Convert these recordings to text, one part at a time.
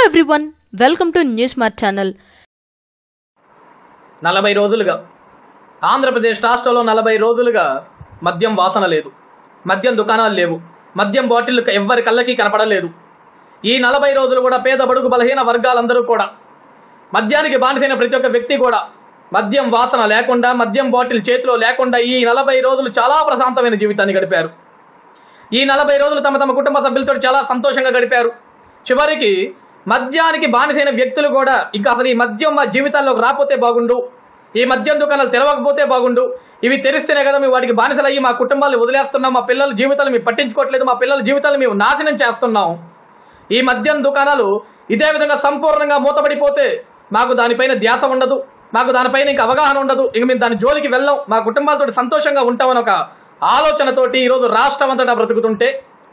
everyone welcome to news mart channel నలభై రోజులుగా ఆంధ్రప్రదేశ్ రాష్ట్రంలో నలభై రోజులుగా మద్యం వాసన లేదు మద్యం దుకాణాలు లేవు మద్యం బాటిల్ ఎవ్వరి కళ్ళకి కనపడలేదు ఈ నలభై రోజులు కూడా పేద బడుగు బలహీన వర్గాలందరూ కూడా మద్యానికి బానిసైన ప్రతి ఒక్క వ్యక్తి కూడా మద్యం వాసన లేకుండా మద్యం బాటిల్ చేతిలో లేకుండా ఈ నలభై రోజులు చాలా ప్రశాంతమైన జీవితాన్ని గడిపారు ఈ నలభై రోజులు తమ తమ కుటుంబ సభ్యులతో చాలా సంతోషంగా గడిపారు చివరికి మద్యానికి బానిసైన వ్యక్తులు కూడా ఇంకా అసలు ఈ మద్యం మా జీవితాల్లోకి రాకపోతే బాగుండు ఈ మద్యం దుకాణాలు తెరవకపోతే బాగుండు ఇవి తెరిస్తేనే కదా మేము వాటికి బానిసలయ్యి మా కుటుంబాలను వదిలేస్తున్నాం మా పిల్లల జీవితాలు మేము పట్టించుకోవట్లేదు మా పిల్లల జీవితాలు మేము నాశనం చేస్తున్నాం ఈ మద్యం దుకాణాలు ఇదే విధంగా సంపూర్ణంగా మూతపడిపోతే మాకు దానిపైన ధ్యాస ఉండదు మాకు దానిపైన ఇంకా అవగాహన ఉండదు ఇంక మేము దాని జోలికి వెళ్ళాం మా కుటుంబాలతో సంతోషంగా ఉంటామని ఒక ఆలోచనతోటి ఈరోజు రాష్ట్రం అంతటా బ్రతుకుతుంటే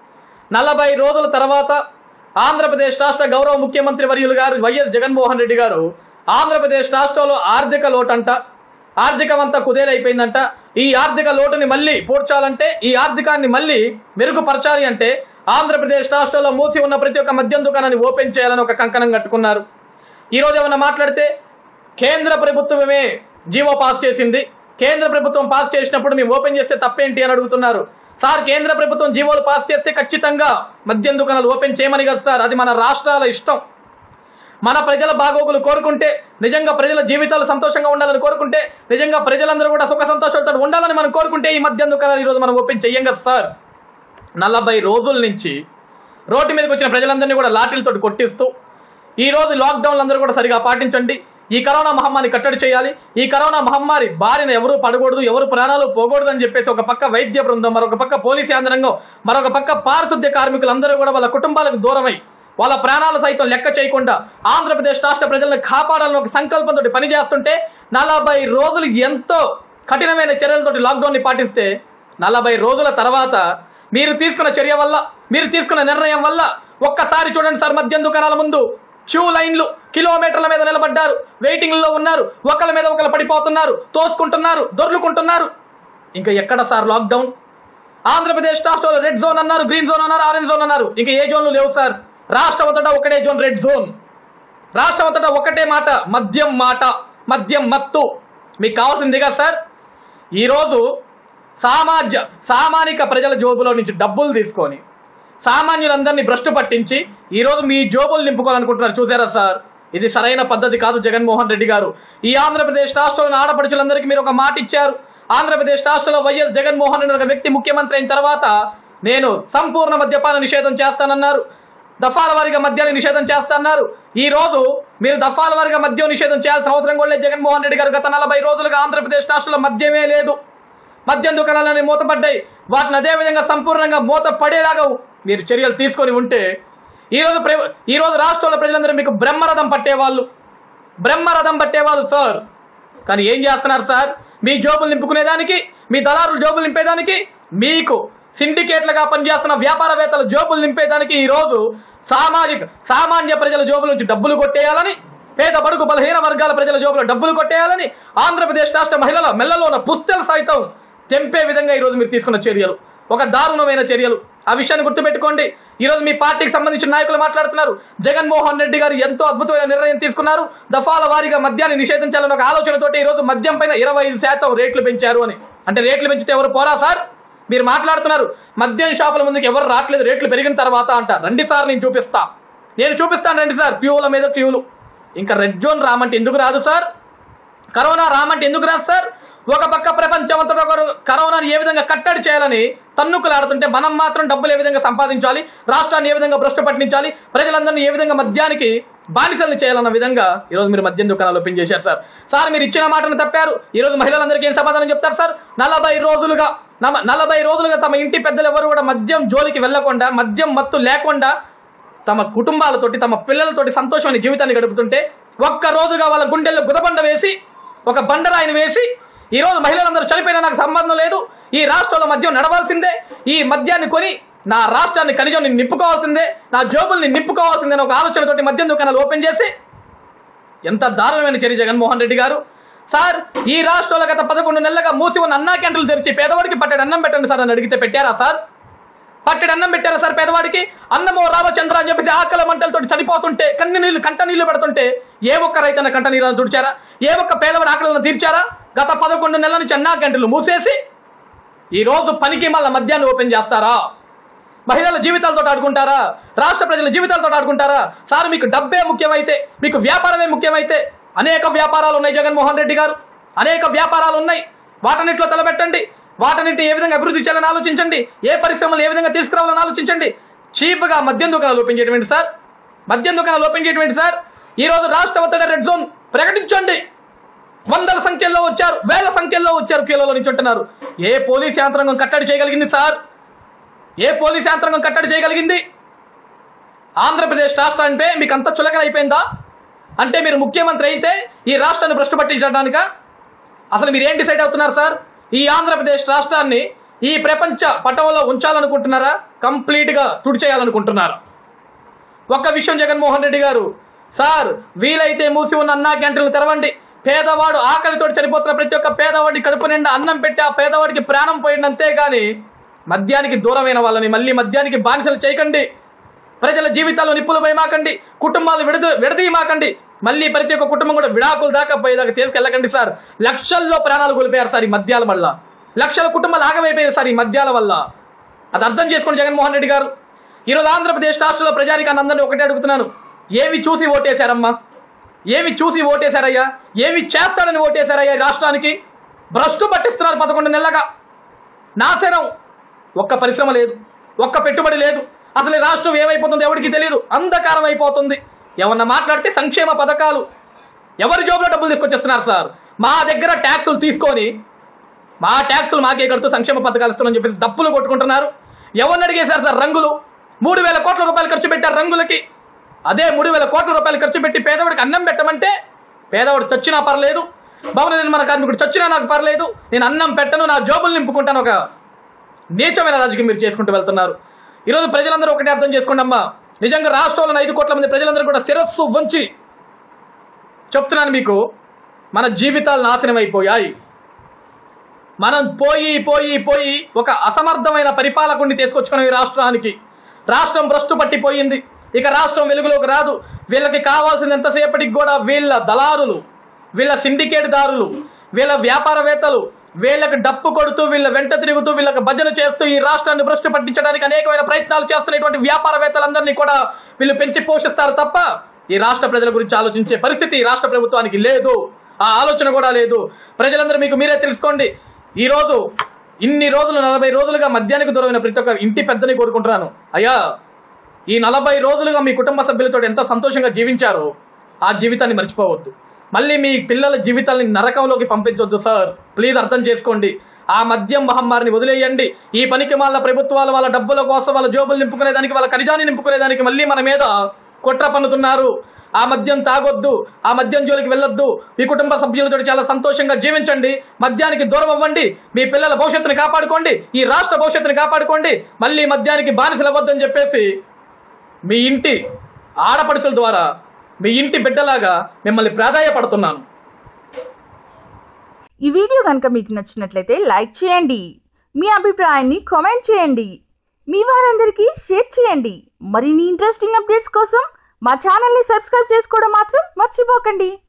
నలభై రోజుల తర్వాత ఆంధ్రప్రదేశ్ రాష్ట్ర గౌరవ ముఖ్యమంత్రి వర్యులు గారు వైఎస్ జగన్మోహన్ రెడ్డి గారు ఆంధ్రప్రదేశ్ రాష్ట్రంలో ఆర్థిక లోటంట ఆర్థికం అంతా కుదేలైపోయిందంట ఈ ఆర్థిక లోటుని మళ్ళీ పూడ్చాలంటే ఈ ఆర్థికాన్ని మళ్ళీ మెరుగుపరచాలి అంటే ఆంధ్రప్రదేశ్ రాష్ట్రంలో మూసి ఉన్న ప్రతి ఒక్క మద్యం దుకాణాన్ని ఓపెన్ చేయాలని ఒక కంకణం కట్టుకున్నారు ఈ రోజు ఏమన్నా మాట్లాడితే కేంద్ర ప్రభుత్వమే జీవో పాస్ చేసింది కేంద్ర ప్రభుత్వం పాస్ చేసినప్పుడు మేము ఓపెన్ చేస్తే తప్పేంటి అని అడుగుతున్నారు సార్ కేంద్ర ప్రభుత్వం జీవోలు పాస్ చేస్తే ఖచ్చితంగా మద్యం దుకాణాలు ఓపెన్ చేయమని కదా సార్ అది మన రాష్ట్రాల ఇష్టం మన ప్రజల బాగోగులు కోరుకుంటే నిజంగా ప్రజల జీవితాలు సంతోషంగా ఉండాలని కోరుకుంటే నిజంగా ప్రజలందరూ కూడా సుఖ సంతోషాలతో ఉండాలని మనం కోరుకుంటే ఈ మద్యం దుకాణాలు ఈరోజు మనం ఓపెన్ చెయ్యం కదా సార్ నలభై రోజుల నుంచి రోడ్డు మీదకి వచ్చిన ప్రజలందరినీ కూడా లాఠీలతో కొట్టిస్తూ ఈ రోజు లాక్డౌన్లు అందరూ కూడా సరిగా పాటించండి ఈ కరోనా మహమ్మారి కట్టడి చేయాలి ఈ కరోనా మహమ్మారి బారిన ఎవరు పడకూడదు ఎవరు ప్రాణాలు పోకూడదు అని చెప్పేసి ఒక పక్క వైద్య బృందం మరొక పక్క పోలీసు యంత్రాంగం మరొక పక్క పారిశుద్ధ్య కార్మికులందరూ కూడా వాళ్ళ కుటుంబాలకు దూరమై వాళ్ళ ప్రాణాలు సైతం లెక్క చేయకుండా ఆంధ్రప్రదేశ్ రాష్ట్ర ప్రజలను కాపాడాలని ఒక సంకల్పంతో పనిచేస్తుంటే నలభై రోజులు ఎంతో కఠినమైన చర్యలతోటి లాక్డౌన్ ని పాటిస్తే నలభై రోజుల తర్వాత మీరు తీసుకున్న చర్య వల్ల మీరు తీసుకున్న నిర్ణయం వల్ల ఒక్కసారి చూడండి సార్ మద్యం దుకాణాల ముందు క్యూ లైన్లు కిలోమీటర్ల మీద నిలబడ్డారు వెయిటింగ్ లో ఉన్నారు ఒకళ్ళ మీద ఒకళ్ళు పడిపోతున్నారు తోసుకుంటున్నారు దొర్లుకుంటున్నారు ఇంకా ఎక్కడ సార్ లాక్డౌన్ ఆంధ్రప్రదేశ్ రాష్ట్రంలో రెడ్ జోన్ అన్నారు గ్రీన్ జోన్ అన్నారు ఆరెంజ్ జోన్ అన్నారు ఇంకా ఏ జోన్లు లేవు సార్ రాష్ట్రం అంతటా ఒకటే జోన్ రెడ్ జోన్ రాష్ట్రం అంతటా ఒకటే మాట మద్యం మాట మద్యం మత్తు మీకు కావాల్సింది కదా సార్ ఈరోజు సామాజ్య సామానిక ప్రజల జోబులో నుంచి డబ్బులు తీసుకొని సామాన్యులందరినీ భ్రష్టు పట్టించి ఈరోజు మీ జోబులు నింపుకోవాలనుకుంటున్నారు చూసారా సార్ ఇది సరైన పద్ధతి కాదు జగన్మోహన్ రెడ్డి గారు ఈ ఆంధ్రప్రదేశ్ రాష్ట్రంలోని ఆడపడుచులందరికీ మీరు ఒక మాట ఇచ్చారు ఆంధ్రప్రదేశ్ రాష్ట్రంలో వైఎస్ జగన్మోహన్ రెడ్డి ఒక వ్యక్తి ముఖ్యమంత్రి అయిన తర్వాత నేను సంపూర్ణ మద్యపాన నిషేధం చేస్తానన్నారు దఫాల వారీగా మద్యాన్ని నిషేధం చేస్తున్నారు ఈ రోజు మీరు దఫాల వారీగా మద్యం నిషేధం చేయాల్సిన అవసరం కూడా లేదు జగన్మోహన్ రెడ్డి గారు గత నలభై రోజులుగా ఆంధ్రప్రదేశ్ రాష్ట్రంలో మద్యమే లేదు మద్యం దుకాణాలని మూతపడ్డాయి వాటిని అదే విధంగా సంపూర్ణంగా మూత పడేలాగా మీరు చర్యలు తీసుకొని ఉంటే ఈ రోజు ప్ర- ఈ రోజు రాష్ట్రంలో ప్రజలందరూ మీకు బ్రహ్మరథం పట్టేవాళ్ళు బ్రహ్మరథం పట్టేవాళ్ళు సార్ కానీ ఏం చేస్తున్నారు సార్ మీ జోబులు నింపుకునేదానికి మీ దళారులు జోబులు నింపేదానికి మీకు సిండికేట్లుగా పనిచేస్తున్న వ్యాపారవేత్తల జోబులు నింపేదానికి ఈ రోజు సామాజిక సామాన్య ప్రజల జోబుల నుంచి డబ్బులు కొట్టేయాలని పేద బడుగు బలహీన వర్గాల ప్రజల జోబులో డబ్బులు కొట్టేయాలని ఆంధ్రప్రదేశ్ రాష్ట్ర మహిళల మెల్లలో ఉన్న పుస్తలు సైతం తెంపే విధంగా ఈ రోజు మీరు తీసుకున్న చర్యలు ఒక దారుణమైన చర్యలు ఆ విషయాన్ని గుర్తుపెట్టుకోండి ఈ రోజు మీ పార్టీకి సంబంధించిన నాయకులు మాట్లాడుతున్నారు జగన్మోహన్ రెడ్డి గారు ఎంతో అద్భుతమైన నిర్ణయం తీసుకున్నారు దఫాల వారీగా మద్యాన్ని నిషేధించాలని ఒక ఆలోచనతోటి ఈ రోజు మద్యం పైన ఇరవై ఐదు శాతం రేట్లు పెంచారు అని అంటే రేట్లు పెంచితే ఎవరు పోరా సార్ మీరు మాట్లాడుతున్నారు మద్యం షాపుల ముందుకు ఎవరు రావట్లేదు రేట్లు పెరిగిన తర్వాత అంట రండి సార్ నేను చూపిస్తా నేను చూపిస్తాను రండి సార్ క్యూల మీద క్యూలు ఇంకా రెడ్ జోన్ రామంటే ఎందుకు రాదు సార్ కరోనా రామంటే ఎందుకు రాదు సార్ ఒక పక్క ప్రపంచం అంతటా ఒకరు కరోనాని ఏ విధంగా కట్టడి చేయాలని తన్నుకులాడుతుంటే మనం మాత్రం డబ్బులు ఏ విధంగా సంపాదించాలి రాష్ట్రాన్ని ఏ విధంగా భ్రష్టు పట్టించాలి ప్రజలందరినీ ఏ విధంగా మద్యానికి బానిసల్ని చేయాలన్న విధంగా ఈరోజు మీరు మద్యం దుకాణాలు ఓపెన్ చేశారు సార్ సార్ మీరు ఇచ్చిన మాటను తప్పారు ఈ రోజు మహిళలందరికీ ఏం సమాధానం చెప్తారు సార్ నలభై రోజులుగా నమ- నలభై రోజులుగా తమ ఇంటి పెద్దలు ఎవరు కూడా మద్యం జోలికి వెళ్లకుండా మద్యం మత్తు లేకుండా తమ కుటుంబాలతోటి తమ పిల్లలతోటి సంతోషమైన జీవితాన్ని గడుపుతుంటే ఒక్క రోజుగా వాళ్ళ గుండెల్లో గుదబండ వేసి ఒక బండరాయిని వేసి ఈ రోజు మహిళలందరూ చనిపోయినా నాకు సంబంధం లేదు ఈ రాష్ట్రంలో మద్యం నడవాల్సిందే ఈ మద్యాన్ని కొని నా రాష్ట్రాన్ని ఖనిజం నింపుకోవాల్సిందే నా జోబుల్ని నింపుకోవాల్సిందే అనే ఒక ఆలోచనతోటి మద్యం దుకాణాలు ఓపెన్ చేసి ఎంత దారుణమైన చర్య జగన్మోహన్ రెడ్డి గారు సార్ ఈ రాష్ట్రంలో గత పదకొండు నెలలుగా మూసి ఉన్న అన్నా క్యాంటీన్లు తెరిచి పేదవాడికి పట్టాడు అన్నం పెట్టండి సార్ అని అడిగితే పెట్టారా సార్ పట్టెడు అన్నం పెట్టారా సార్ పేదవాడికి అన్నమో రామచంద్ర అని చెప్పేసి ఆకల మంటలతో చనిపోతుంటే కన్ని నీళ్లు కంట నీళ్లు పెడుతుంటే ఏ ఒక్క రైతన్న కంట నీళ్ళను తుడిచారా ఏ ఒక్క పేదవాడి ఆకలిని తీర్చారా గత పదకొండు నెలల నుంచి అన్నా గంటలు మూసేసి ఈ రోజు పనికి మళ్ళీ మద్యాన్ని ఓపెన్ చేస్తారా మహిళల జీవితాలతో ఆడుకుంటారా రాష్ట్ర ప్రజల జీవితాలతో ఆడుకుంటారా సార్ మీకు డబ్బే ముఖ్యమైతే మీకు వ్యాపారమే ముఖ్యమైతే అనేక వ్యాపారాలు ఉన్నాయి జగన్మోహన్ రెడ్డి గారు అనేక వ్యాపారాలు ఉన్నాయి వాటన్నిటిలో తలపెట్టండి వాటన్నిటి ఏ విధంగా అభివృద్ధి చేయాలని ఆలోచించండి ఏ పరిశ్రమలు ఏ విధంగా తీసుకురావాలని ఆలోచించండి చీప్గా మద్యం దుకాణాలు ఓపెన్ చేయడం ఏంటి సార్ మద్యం దుకాణాలు ఓపెన్ చేయడం ఏంటి సార్ ఈ రోజు రాష్ట్ర వద్దగా రెడ్ జోన్ ప్రకటించండి వందల సంఖ్యలో వచ్చారు వేల సంఖ్యలో వచ్చారు కిలోలో నుంచి ఉంటున్నారు ఏ పోలీస్ యంత్రాంగం కట్టడి చేయగలిగింది సార్ ఏ పోలీస్ యంత్రాంగం కట్టడి చేయగలిగింది ఆంధ్రప్రదేశ్ రాష్ట్రం అంటే మీకు అంత చులకన అయిపోయిందా అంటే మీరు ముఖ్యమంత్రి అయితే ఈ రాష్ట్రాన్ని భ్రష్టు పట్టించడానిక అసలు మీరు ఏం డిసైడ్ అవుతున్నారు సార్ ఈ ఆంధ్రప్రదేశ్ రాష్ట్రాన్ని ఈ ప్రపంచ పటంలో ఉంచాలనుకుంటున్నారా కంప్లీట్ గా తుడిచేయాలనుకుంటున్నారా ఒక్క విషయం జగన్మోహన్ రెడ్డి గారు సార్ వీలైతే మూసి ఉన్న అన్నా క్యాంటీన్లు తెరవండి పేదవాడు ఆకలితో చనిపోతున్న ప్రతి ఒక్క పేదవాడి కడుపు నిండా అన్నం పెట్టి ఆ పేదవాడికి ప్రాణం పోయింది అంతేగాని మద్యానికి దూరమైన వాళ్ళని మళ్ళీ మద్యానికి బానిసలు చేయకండి ప్రజల జీవితాల్లో నిప్పులు భయమాకండి కుటుంబాలు విడద విడదీయమాకండి మళ్ళీ ప్రతి ఒక్క కుటుంబం కూడా విడాకులు దాకా పోయేదాకా తీసుకెళ్ళకండి సార్ లక్షల్లో ప్రాణాలు కోల్పోయారు సార్ ఈ మద్యాల వల్ల లక్షల కుటుంబాలు ఆగమైపోయారు సార్ ఈ మద్యాల వల్ల అది అర్థం చేసుకోండి జగన్మోహన్ రెడ్డి గారు ఈరోజు ఆంధ్రప్రదేశ్ రాష్ట్రంలో ప్రజానికాన్ని అందరినీ ఒకటే అడుగుతున్నాను ఏమి చూసి ఓటేశారమ్మా ఏమి చూసి ఓటేశారయ్యా ఏమి చేస్తాడని ఓటేశారయ్యా ఈ రాష్ట్రానికి భ్రష్టు పట్టిస్తున్నారు పదకొండు నెలలుగా నాశనం ఒక్క పరిశ్రమ లేదు ఒక్క పెట్టుబడి లేదు అసలు ఈ రాష్ట్రం ఏమైపోతుందో ఎవరికి తెలియదు అంధకారం అయిపోతుంది ఏమన్నా మాట్లాడితే సంక్షేమ పథకాలు ఎవరి జోబులో డబ్బులు తీసుకొచ్చేస్తున్నారు సార్ మా దగ్గర ట్యాక్సులు తీసుకొని మా ట్యాక్సులు మాకే కడుతూ సంక్షేమ పథకాలు ఇస్తామని చెప్పేసి డప్పులు కొట్టుకుంటున్నారు ఎవరిని అడిగేశారు సార్ రంగులు మూడు వేల కోట్ల రూపాయలు ఖర్చు పెట్టారు రంగులకి అదే మూడు వేల కోట్ల రూపాయలు ఖర్చు పెట్టి పేదవాడికి అన్నం పెట్టమంటే పేదవాడు చచ్చినా పర్లేదు భవన నిర్మాణ కార్మికుడు చచ్చినా నాకు పర్లేదు నేను అన్నం పెట్టను నా జోబులు నింపుకుంటాను ఒక నీచమైన రాజకీయం మీరు చేసుకుంటూ వెళ్తున్నారు ఈరోజు ప్రజలందరూ ఒకటే అర్థం చేసుకోండి అమ్మా నిజంగా రాష్ట్రంలో ఐదు కోట్ల మంది ప్రజలందరూ కూడా శిరస్సు వంచి చెప్తున్నాను మీకు మన జీవితాలు నాశనం అయిపోయాయి మనం పోయి పోయి పోయి ఒక అసమర్థమైన పరిపాలకుడిని తీసుకొచ్చుకున్నాం ఈ రాష్ట్రానికి రాష్ట్రం భ్రష్టు పట్టిపోయింది ఇక రాష్ట్రం వెలుగులోకి రాదు వీళ్ళకి కావాల్సిన ఎంతసేపటికి కూడా వీళ్ళ దళారులు వీళ్ళ సిండికేట్ దారులు వీళ్ళ వ్యాపారవేత్తలు వీళ్ళకి డప్పు కొడుతూ వీళ్ళ వెంట తిరుగుతూ వీళ్ళకి భజన చేస్తూ ఈ రాష్ట్రాన్ని భ్రష్టు పట్టించడానికి అనేకమైన ప్రయత్నాలు చేస్తున్నటువంటి వ్యాపారవేత్తలందరినీ కూడా వీళ్ళు పెంచి పోషిస్తారు తప్ప ఈ రాష్ట్ర ప్రజల గురించి ఆలోచించే పరిస్థితి ఈ రాష్ట్ర ప్రభుత్వానికి లేదు ఆ ఆలోచన కూడా లేదు ప్రజలందరూ మీకు మీరే తెలుసుకోండి ఈ రోజు ఇన్ని రోజులు నలభై రోజులుగా మద్యానికి దూరమైన ప్రతి ఒక్క ఇంటి పెద్దని కోరుకుంటున్నాను అయ్యా ఈ నలభై రోజులుగా మీ కుటుంబ సభ్యులతో ఎంత సంతోషంగా జీవించారో ఆ జీవితాన్ని మర్చిపోవద్దు మళ్ళీ మీ పిల్లల జీవితాలని నరకంలోకి పంపించొద్దు సార్ ప్లీజ్ అర్థం చేసుకోండి ఆ మద్యం మహమ్మారిని వదిలేయండి ఈ పనికి వాళ్ళ ప్రభుత్వాలు వాళ్ళ డబ్బుల కోసం వాళ్ళ జోబులు నింపుకునేదానికి వాళ్ళ ఖనిజాన్ని నింపుకునేదానికి మళ్ళీ మన మీద కుట్ర పన్నుతున్నారు ఆ మద్యం తాగొద్దు ఆ మద్యం జోలికి వెళ్ళొద్దు మీ కుటుంబ సభ్యులతో చాలా సంతోషంగా జీవించండి మద్యానికి దూరం అవ్వండి మీ పిల్లల భవిష్యత్తుని కాపాడుకోండి ఈ రాష్ట్ర భవిష్యత్తుని కాపాడుకోండి మళ్ళీ మద్యానికి బానిసలు అవ్వద్దని చెప్పేసి మీ ఇంటి ఆడపడుచుల ద్వారా మీ ఇంటి బిడ్డలాగా మిమ్మల్ని ప్రాధాయపడుతున్నాను ఈ వీడియో కనుక మీకు నచ్చినట్లయితే లైక్ చేయండి మీ అభిప్రాయాన్ని కామెంట్ చేయండి మీ వారందరికీ షేర్ చేయండి మరిన్ని ఇంట్రెస్టింగ్ అప్డేట్స్ కోసం మా ఛానల్ని సబ్స్క్రైబ్ చేసుకోవడం మాత్రం మర్చిపోకండి